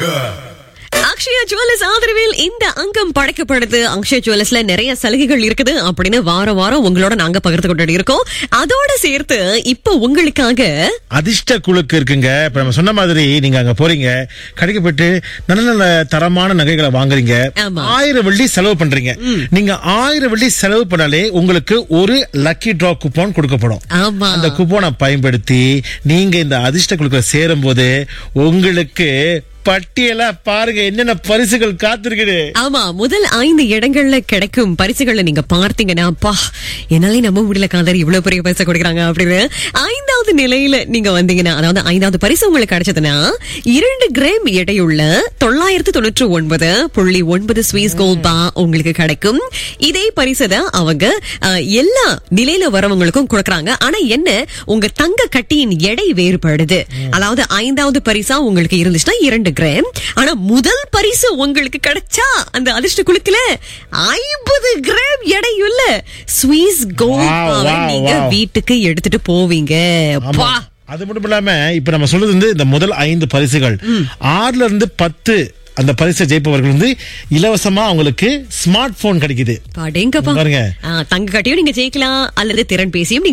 Akshaya jewellers ஆதரவில் இந்த அங்கம் படைக்கப்படுது அக்ஷயா ஜுவல்லர்ஸ்ல நிறைய சலுகைகள் இருக்குது அப்படின்னு வாரம் வாரம் உங்களோட நாங்க பகிர்ந்து கொண்டு இருக்கோம் அதோட சேர்த்து இப்ப உங்களுக்காக அதிர்ஷ்ட குழுக்கு இருக்குங்க இப்ப நம்ம சொன்ன மாதிரி நீங்க அங்க போறீங்க கடைக்கு போயிட்டு நல்ல நல்ல தரமான நகைகளை வாங்குறீங்க ஆமா. ஆயிரம் வெள்ளி செலவு பண்றீங்க நீங்க ஆயிரம் வெள்ளி செலவு பண்ணாலே உங்களுக்கு ஒரு லக்கி டிரா கூப்பன் கொடுக்கப்படும் ஆமா அந்த கூப்பனை பயன்படுத்தி நீங்க இந்த அதிர்ஷ்ட குழுக்களை சேரும் போது உங்களுக்கு பட்டியலா பாருங்க என்னென்ன பரிசுகள் காத்திருக்குது ஆமா முதல் ஐந்து இடங்கள்ல கிடைக்கும் பரிசுகளை நீங்க பார்த்தீங்கன்னா அப்பா என்னாலே நம்ப முடியல காதர் இவ்வளவு பெரிய பரிசு கொடுக்குறாங்க அப்படின்னு ஐந்தாவது நிலையில நீங்க வந்தீங்கன்னா அதாவது ஐந்தாவது பரிசு உங்களுக்கு கிடைச்சதுன்னா இரண்டு கிராம் எடையுள்ள தொள்ளாயிரத்து தொண்ணூற்று ஒன்பது புள்ளி ஒன்பது ஸ்வீஸ் கோல்ட் பா உங்களுக்கு கிடைக்கும் இதே பரிசு தான் அவங்க அஹ், எல்லா நிலையில வரவங்களுக்கும் கொடுக்கறாங்க ஆனா என்ன உங்க தங்க கட்டியின் எடை வேறுபடுது அதாவது ஐந்தாவது பரிசா உங்களுக்கு இருந்துச்சுன்னா இரண்டு கிராம் ஆனா முதல் பரிசு உங்களுக்கு கிடைச்சா அந்த அதிர்ஷ்ட குழுக்குல ஐம்பது கிராம் எடையுள்ள ஸ்வீஸ் கோல்ட் Wow, பாவை wow, நீங்க wow. வீட்டுக்கு எடுத்துட்டு போவீங்க ஆமா. பா அது மட்டும் இல்லாம இப்ப நம்ம சொல்றது வந்து இந்த முதல் ஐந்து பரிசுகள் ஆறுல இருந்து பத்து அந்த பரிசை ஜெயிப்பவர்கள் வந்து இலவசமா அவங்களுக்கு ஸ்மார்ட் போன் கிடைக்குது பாடேங்கப்பா பாருங்க. ஆ, தங்க கட்டியும் நீங்க ஜெயிக்கலாம் அல்லது திறன் பேசியும் நீங்க